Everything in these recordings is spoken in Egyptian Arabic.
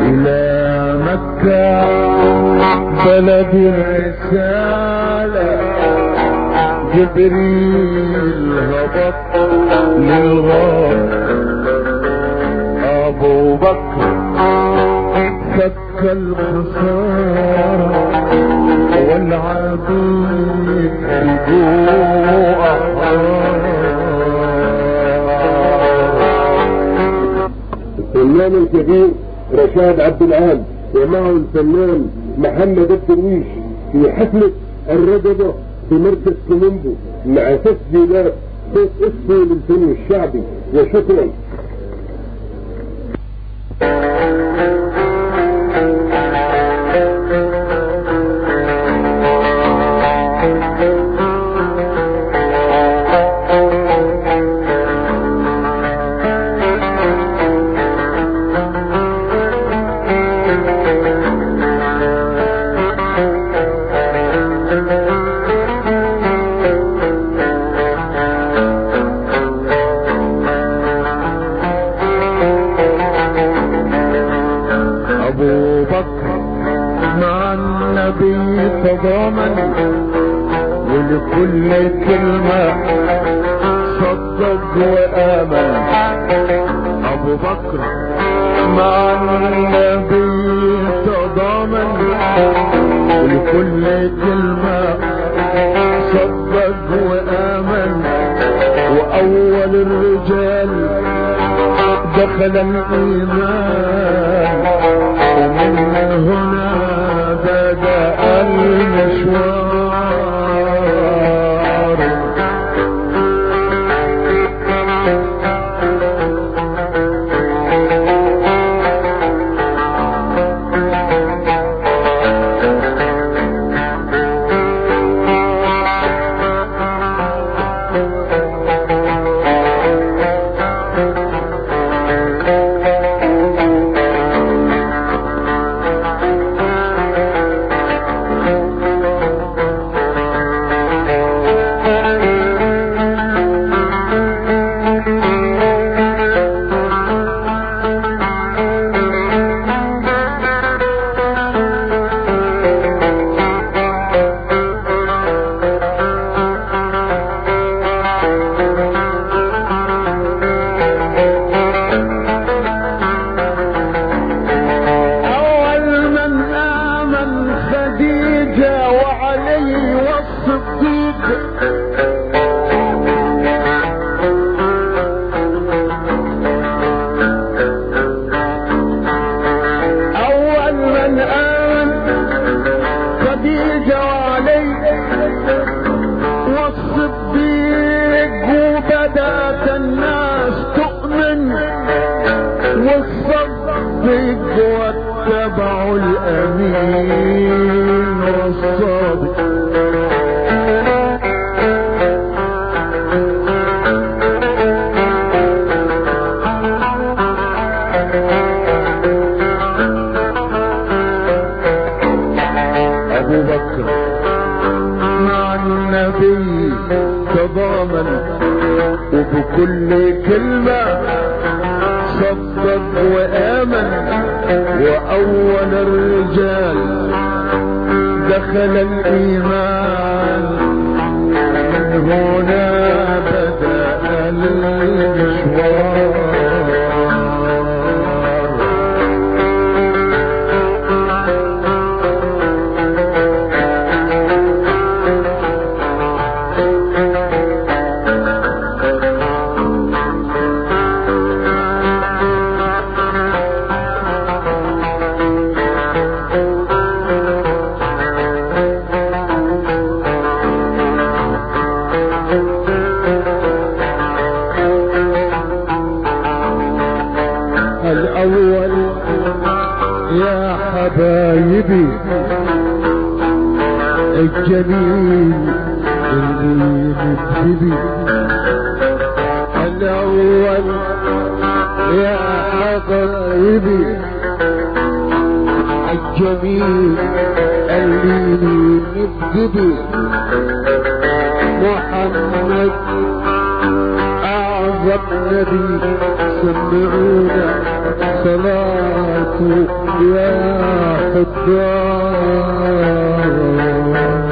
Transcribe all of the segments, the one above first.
إلى مكة بلد الرسالة جبريل هبط للغار أبو بكر فك الخسارة والعبيد جوع الفنان الكبير رشاد عبد العال ومعه الفنان محمد الدرويش في حفلة الرجبة بمركز كولومبو مع تسجيلات صوت اسمه للفن الشعبي وشكرا أبو بكر مع النبي تضامن ولكل كلمة صدق وآمن أبو بكر مع النبي تضامن ولكل كلمة صدق وآمن وأول الرجال دخل الإيمان ومن هنا بدأ المشوار أول من آمن خديجة وعلي والصديق أول من آمن خديجة وعلي والصديق وبدأت الناس تؤمن والصديق واتبعوا الأمين والصادق أبو بكر مع النبي تضامن وبكل كلمة صدق وآمن وأول الرجال دخل الإيمان من هنا بدأ المشوار الأول يا حبايبي الجميل اللي نبتدي الأول يا حبايبي الجميل اللي نبتدي محمد أعظم نبي سمعونا صلاة صلاتي يا حجار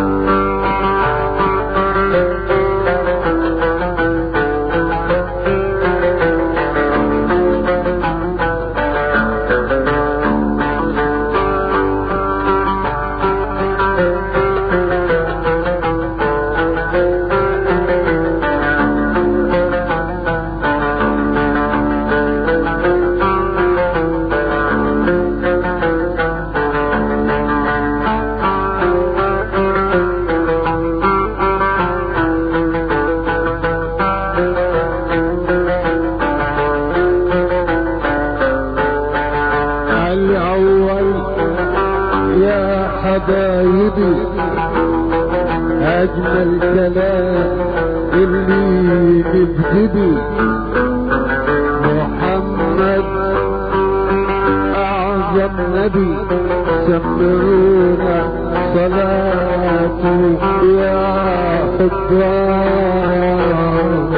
الأول يا حبايبي أجمل كلام اللي بجدي محمد أعظم نبي سمرونا صلاتي يا حجار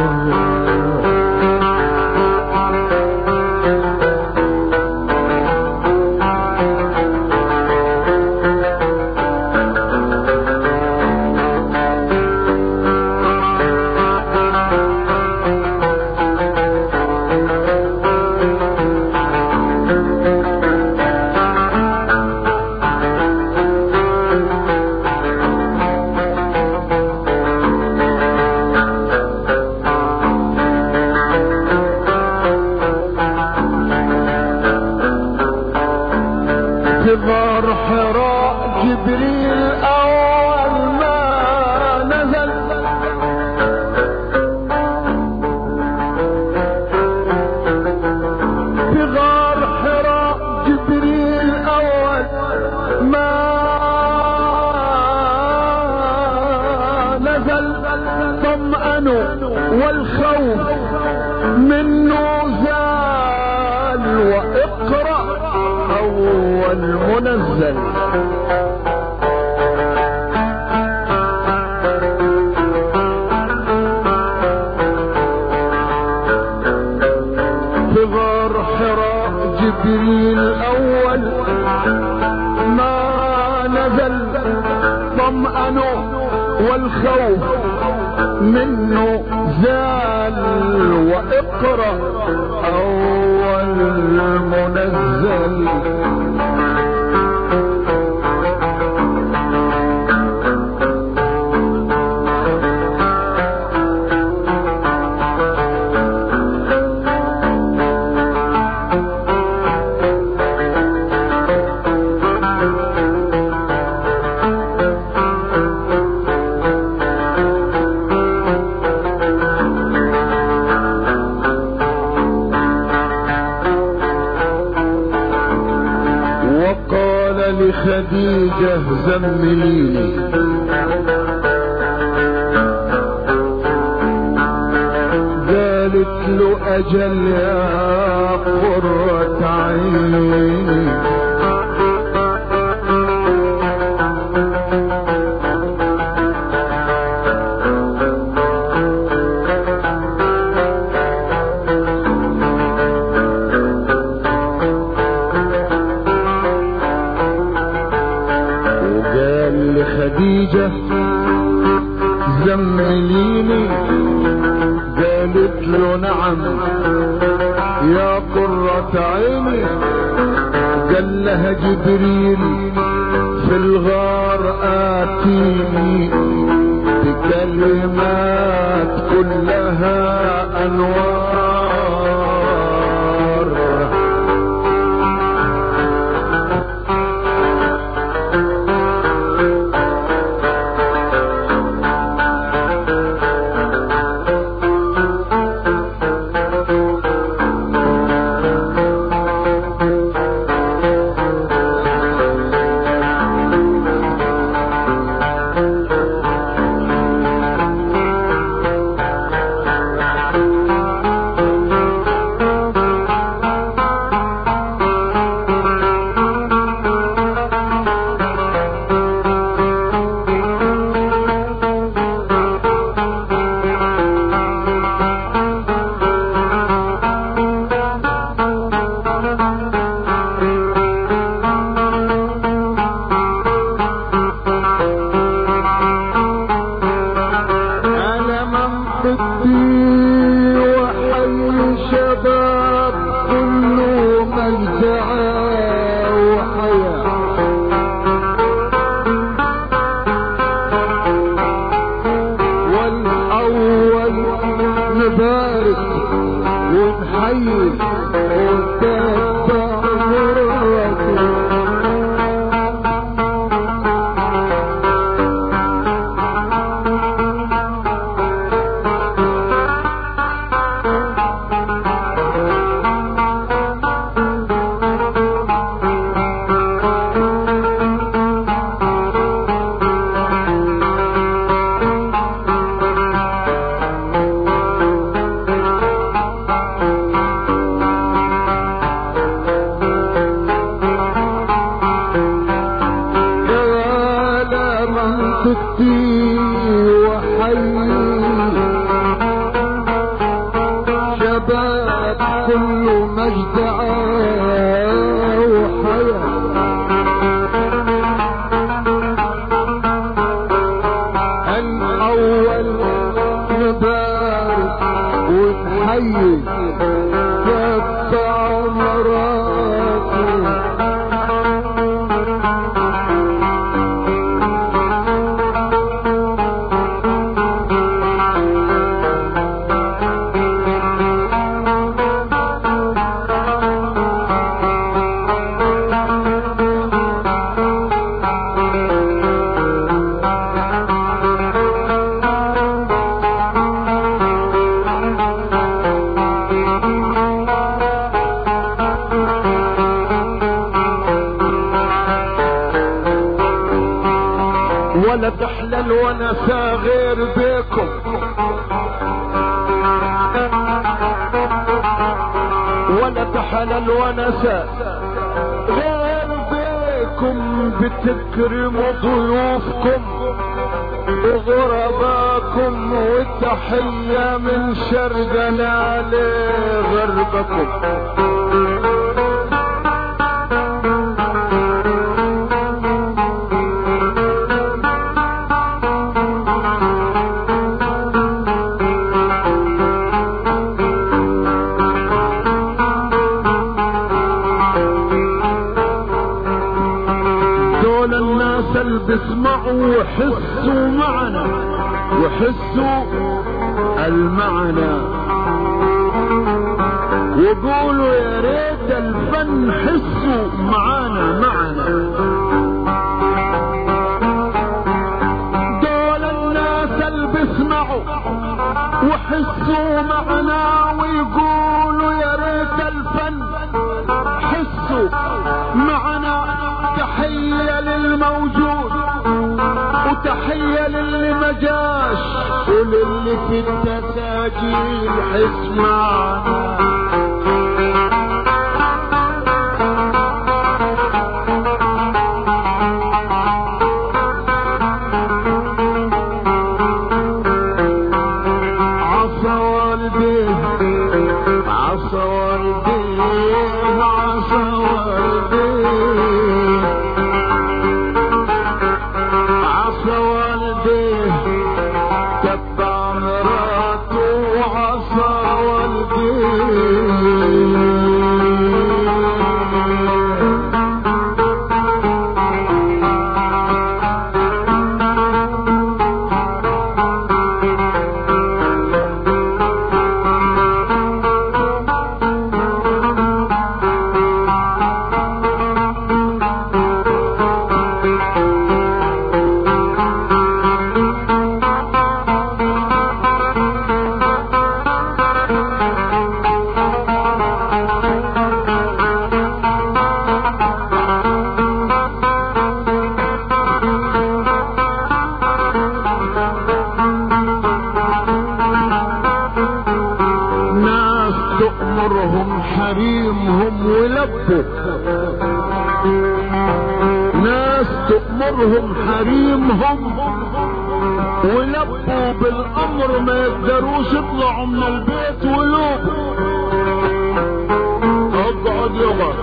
في غار حراء جبريل أول ما نزل في غار حراء جبريل أول ما نزل طمأنوا والخوف منه زال واقرأ أول منزل في غار حراء جبريل أول ما نزل طمأنوا والخوف منه زال واقرأ أول منزل وقال لخديجة زمليني قالت له أجل يا قرة عيني وقال لخديجة زمليني قالت له نعم يا قرة عيني قال لها جبريل في الغار آتيني بكلمات كلها أنوار ولا تحلى الونسة غير بيكم ولا تحلى الونسة غير بيكم بتكرموا ضيوفكم وغرباكم والتحية من شرقنا لغربكم دول الناس اللي بيسمعوا وحسوا معنا وحسوا المعنى وقولوا يا ريت الفن حسوا معانا معنا دول الناس اللي بيسمعوا وحسوا معنا ويقولوا يا ريت الفن حسوا معنا تحية للموجود وتحية للي ما جاش وللي في التساجيل حس معنا عصا والديه عصا والديه عصا والديه عصا والديه تبع مراته عصا والديه ناس تأمرهم حريمهم ولبوا ناس تأمرهم حريمهم ولبوا بالأمر ما يقدروش يطلعوا من البيت ولوبوا اقعد يابا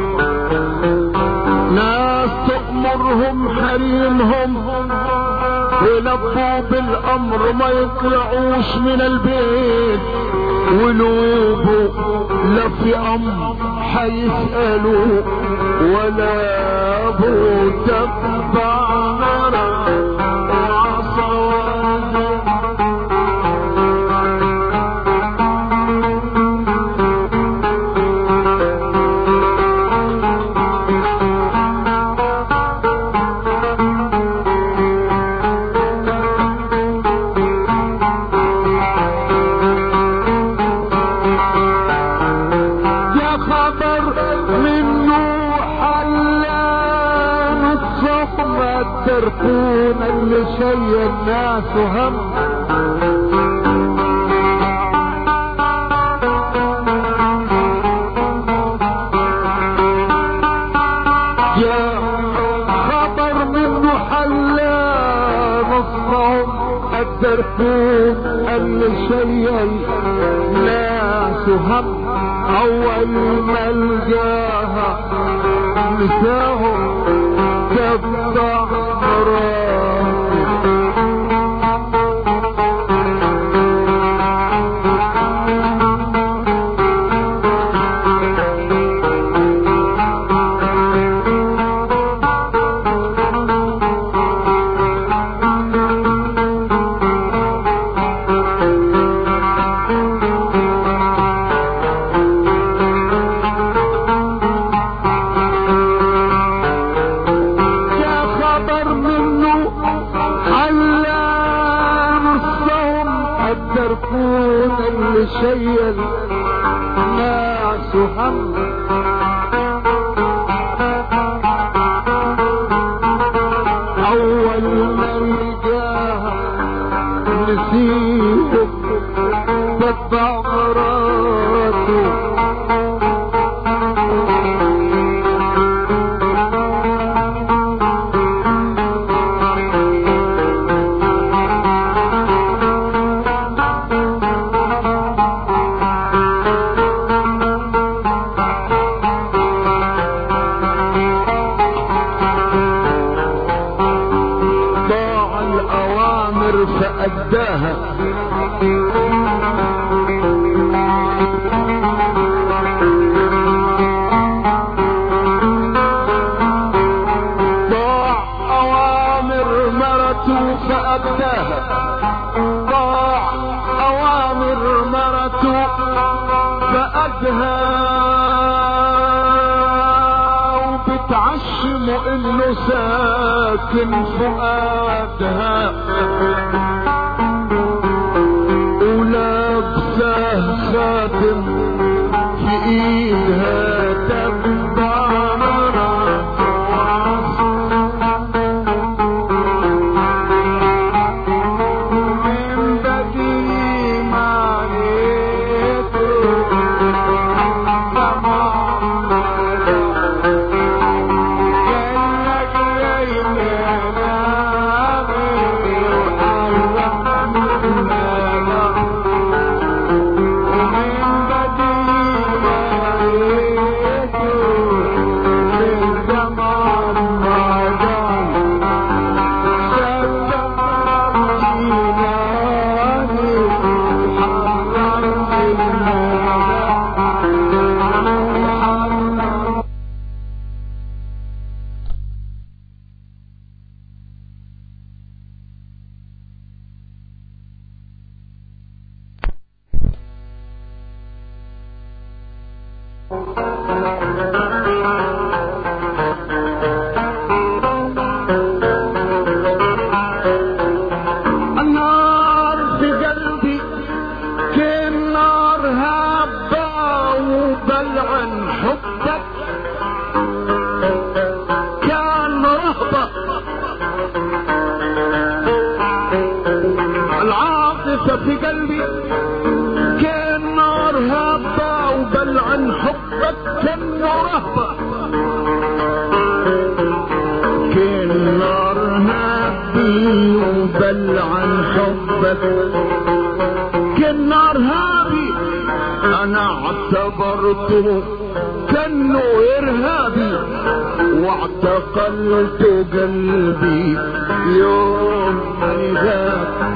ناس تأمرهم حريمهم ولبوا بالامر ما يطلعوش من البيت ولوبوا لا في امر حيسألوا ولا ابو تبع مرة وعصا يا خبر من نوح علام الصحبة التركون اللي شي الناس هم يا خبر من نوح علام الصحبة التركون اللي شي الناس هم اول ما القاها نساهم تبع مراه يا خبر منه علام الصوم التركون اللي شيل ناس هم اول من أبناها ضاع أوامر مرته فأداها ضاع أوامر مرته فأدها وبتعشم إنه ساكن فؤادها ولابسه خاتم في ايدها تبارك من بدي ما النار في قلبي كان نار هابة وبلعن حبك كان رهبة العاطفة في قلبي كان نار هابة وبلعن حبك كان رهبة كان نار هابي وبلعن حبك كان نار هابي انا اعتبرته كانه ارهابي واعتقلت قلبي يوم ما غاب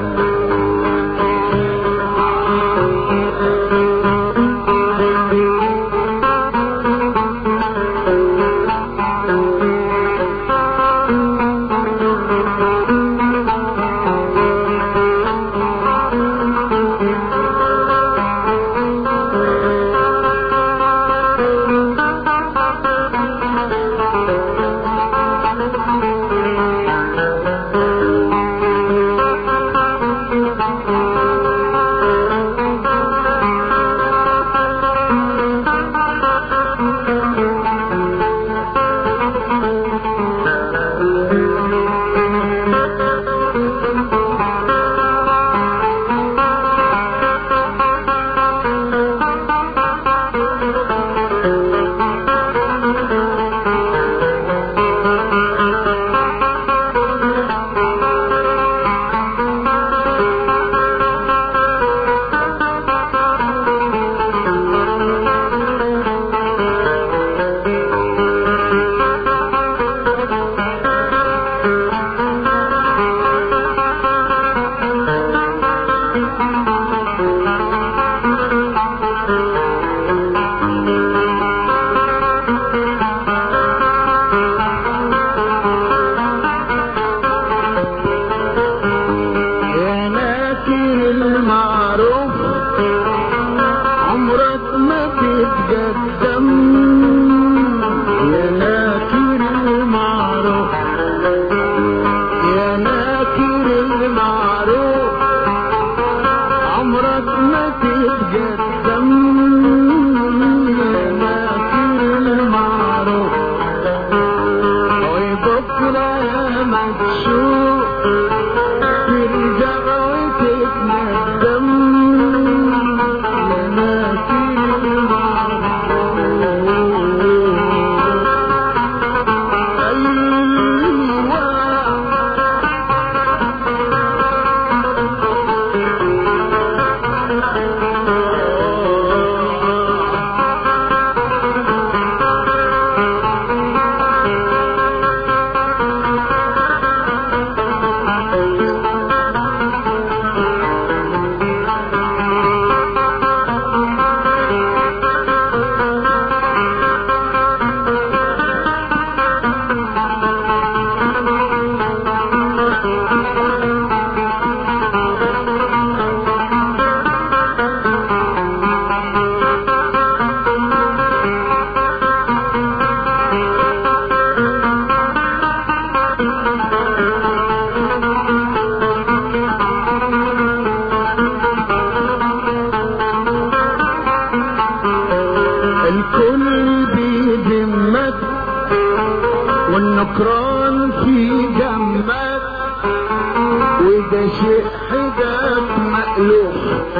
والنكران في دمك وده شيء حدك مألوف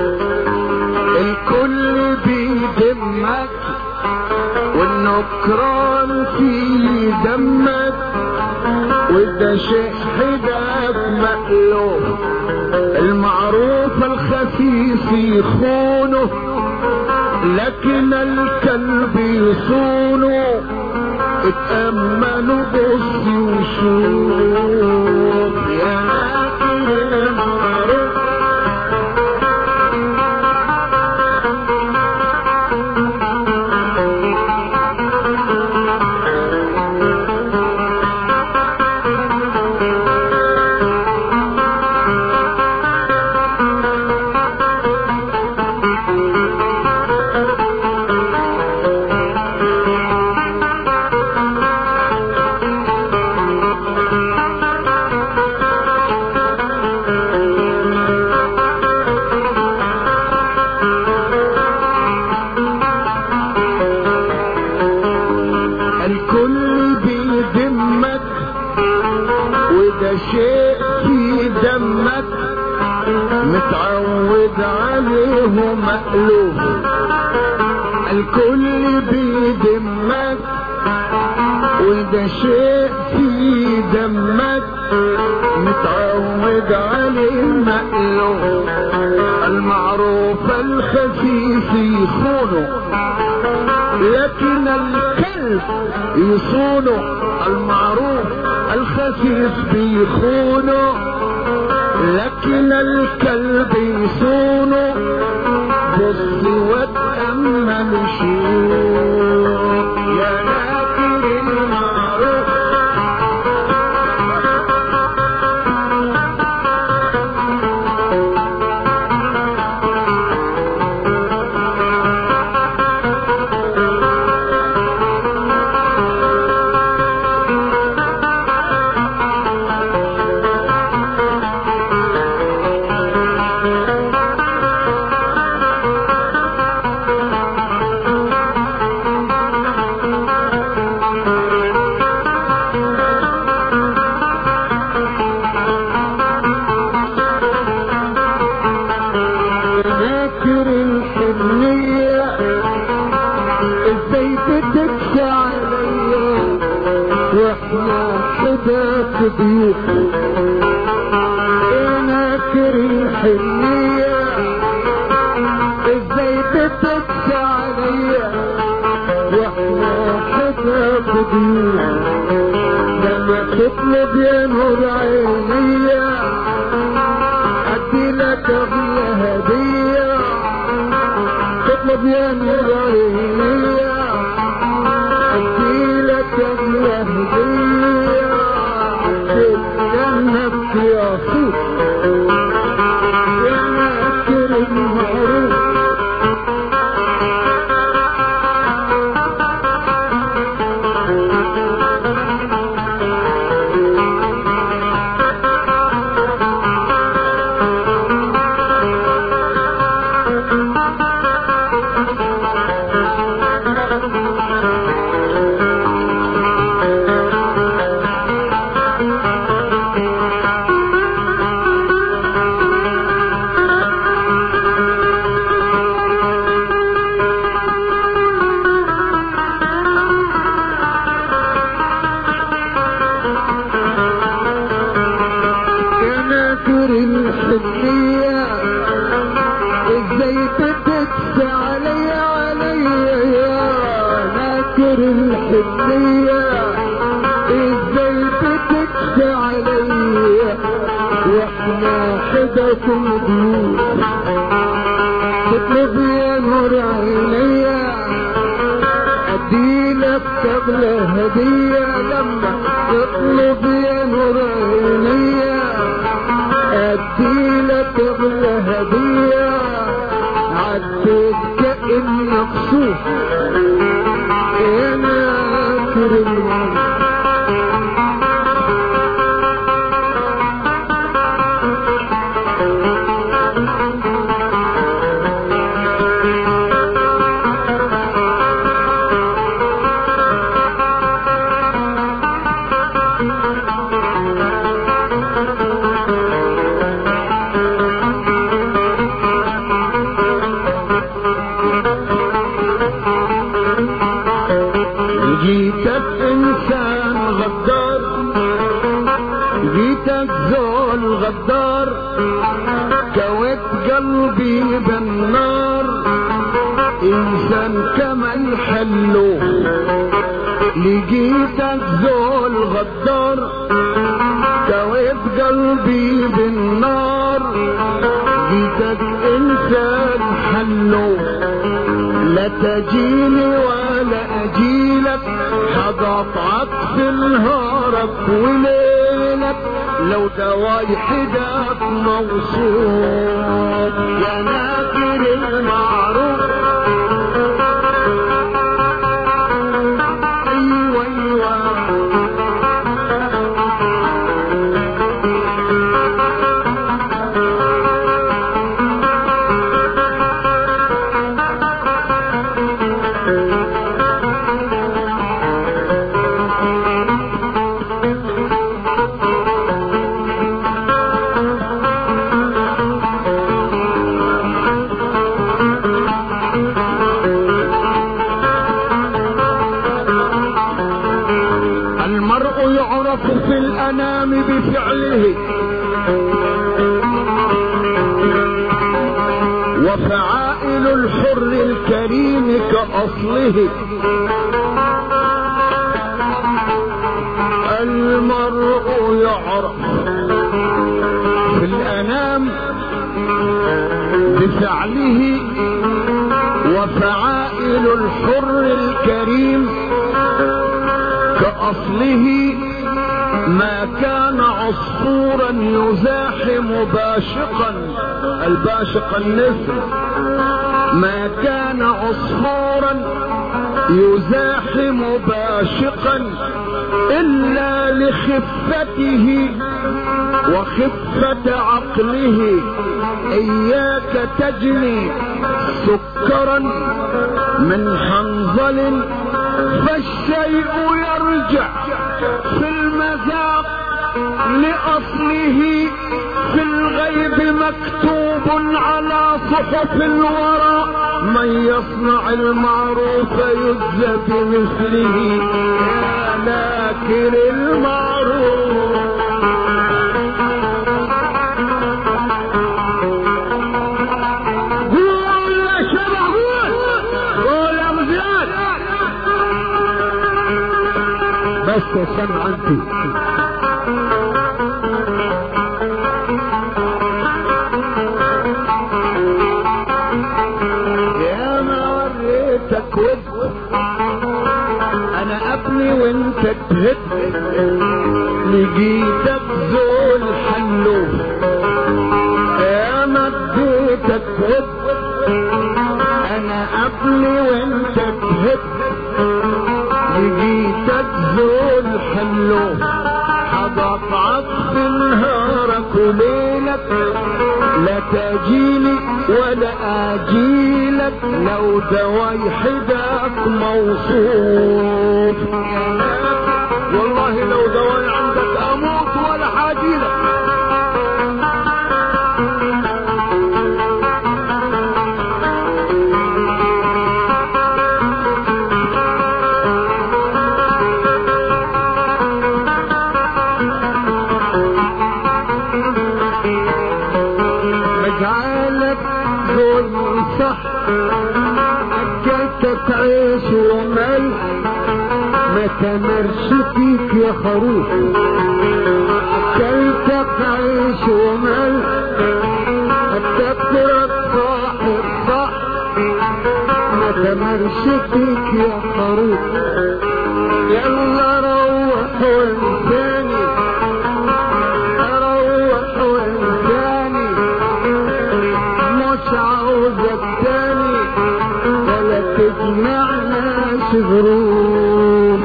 الكل بيدمك والنكران في دمك وده شيء حدك مألوف المعروف الخفيف يخونه لكن الكلب يصونه اتأمل بص وشوف يا ناكر المعروف الكل بيدمك وده شيء في دمك متعود عليه مألوف الكل بيدمك وده شيء في دمك متعود عليه مألوف المعروف الخفيف يخونه لكن الكلب يصونه المعروف الخفيف بيخونه لكن الكلب يصونه بص واتأمل شوف يا ناكر المعروف ناكر الحنية ازاي بتكسى عليا واحنا حداك ضيوف يا ناكر الحنية ازاي بتكسى عليا واحنا حداك ضيوف لما تطلب يا نور عينيا ادي لك اغلى هدية تطلب يا نور عينيا ادي لك اغلى هدية تتجنب يا صوت يا ناكر المعروف يا ناكر الحنية ازاي بتكسى علي علي يا ناكر الحنية ازاي بتكسى علي واحنا حدكم ضيوف تطلب يا نور عينيا اديلك اغلى هدية لما تطلب يا نور عينيا اديلك اغلى هدية عديت كأني مقصود انا اكرم جيتك انسان غدار جيتك زول غدار كويت قلبي بالنار انسان كمن حلو لقيتك زول غدار كويت قلبي بالنار جيتك انسان حلو لا تجيني ولا اجيلك هقطعك في نهارك وليلك لو دواي حداك موصول يا ناكر المعروف ايوه ايوه المرء يعرف في الانام بفعله وفعائل الحر الكريم كاصله المرء يعرف في الانام بفعله وفعائل الحر الكريم كأصله ما كان عصفورا يزاحم باشقا الباشق النسر ما كان عصفورا يزاحم باشقا إلا لخفته وخفة عقله إياك تجني سكرا من حنظل فالشيء يرجع في المذاق لأصله في الغيب مكتوب على صحف الورى من يصنع المعروف يجزى بمثله يا ناكر المعروف قول يا شبح قول قول يا مزيان بس سمع انت يا ما وريتك ود انا ابني وانت تهد لقيتك زول حلوف يا ما اديتك ود انا ابني وانت تهد لقيتك زول حلوف حقطعك في نهارك وليلك لا تجيلي ولا اجيلك لو دواي حداك موصوف والله لو دواي عندك اموت ولا حاجيلك مجعلك ظلم صح اكلتك عيش وملح ما تمرش فيك يا خروف اكلتك عيش وملح اتذكرك صاحب صح ما تمرش فيك يا خروف يلا روح وانساني روح وانساني مش عاوزك تاني ولا تجمعنا شغروب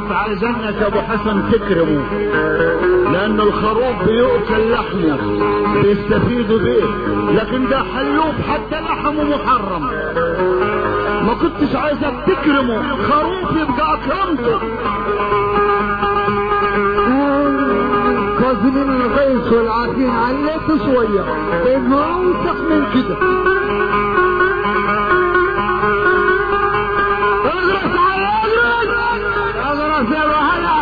بس عايزينك يا ابو حسن تكرمه لان الخروف بيؤكل لحمه بيستفيدوا بيه لكن ده حلوب حتى لحمه محرم ما كنتش عايزك تكرمه خروف يبقى اكرمته كاظمين الغيظ والعافين عليك شوية انه اوسخ من كده اغرس على اغرس اغرس يا وهلا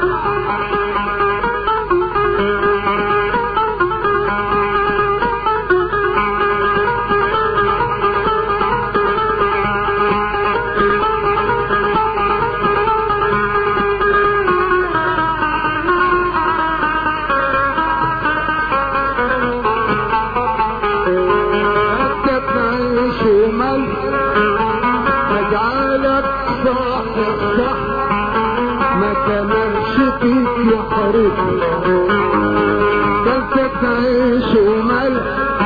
حتى تعيش ومل اجعلك صاحب صح ما تمرش فيك يا خروف بس تعيش ومل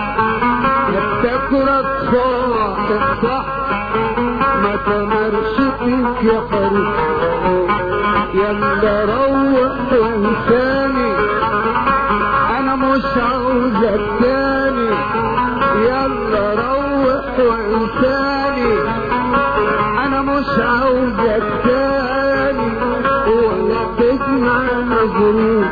افتكرك صاحب صح ما تمرش فيك يا خروف يلا روح وانساني انا مش عاوزك تاني يلا روح وانساني انا مش عاوزك تاني ولا تسمع مجروح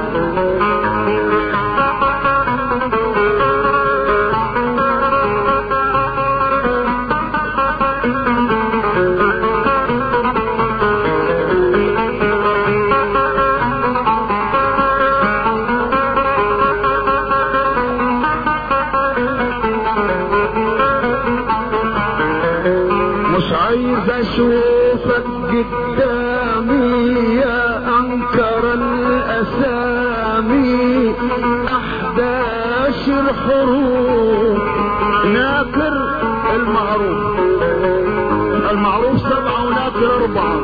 مش عايز اشوفك قدامي يا انكر الاسامي احداش الحروف ناكر المعروف المعروف سبعة وناكر اربعة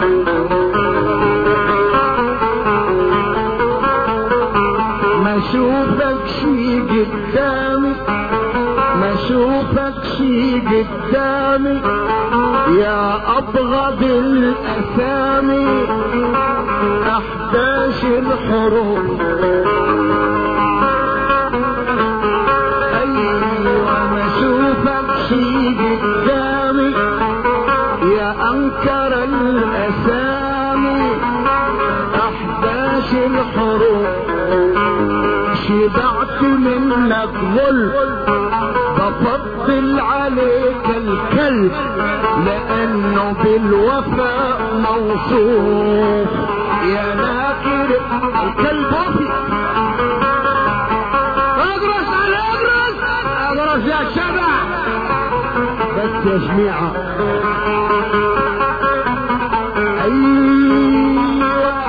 ما اشوفك شي قدامي ما اشوفك شي قدامي يا ابغض الاسامي احداش الحروف ايوه ما اشوفك شي قدامي يا انكر الاسامي احداش الحروف شبعت منك ظلم بفضل عليك الكلب لانه بالوفاء موصوف يا ناكر الكلب وفي اغرس على اغرس اغرس يا شبع بس يا جماعة ايوه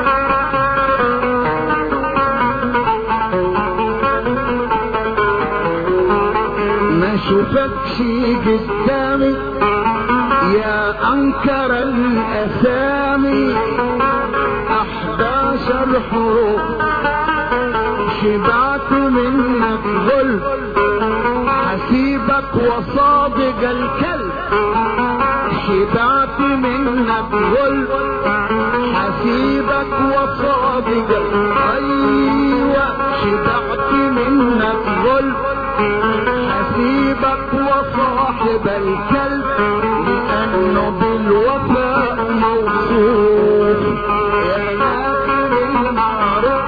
ما اشوفكش قدامي يا انكر الاسامي احداشر حروف شبعت منك ظلم حسيبك وصادق الكلب شبعت منك ظلم حسيبك وصادق ايوه شبعت منك ظلم حسيبك وصاحب الكلب لانه بالوفاء موصوف يا ناكر المعروف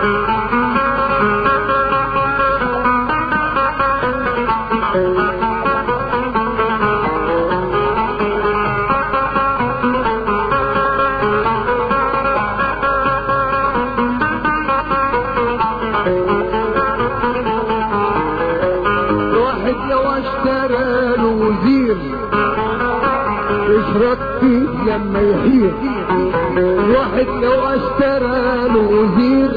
واحد لو اشترى له وزير يشرب فيه لما يحير واحد لو اشترى له وزير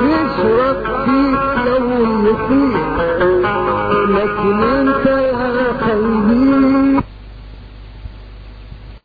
يشرب فيه لو يطير لكن انت يا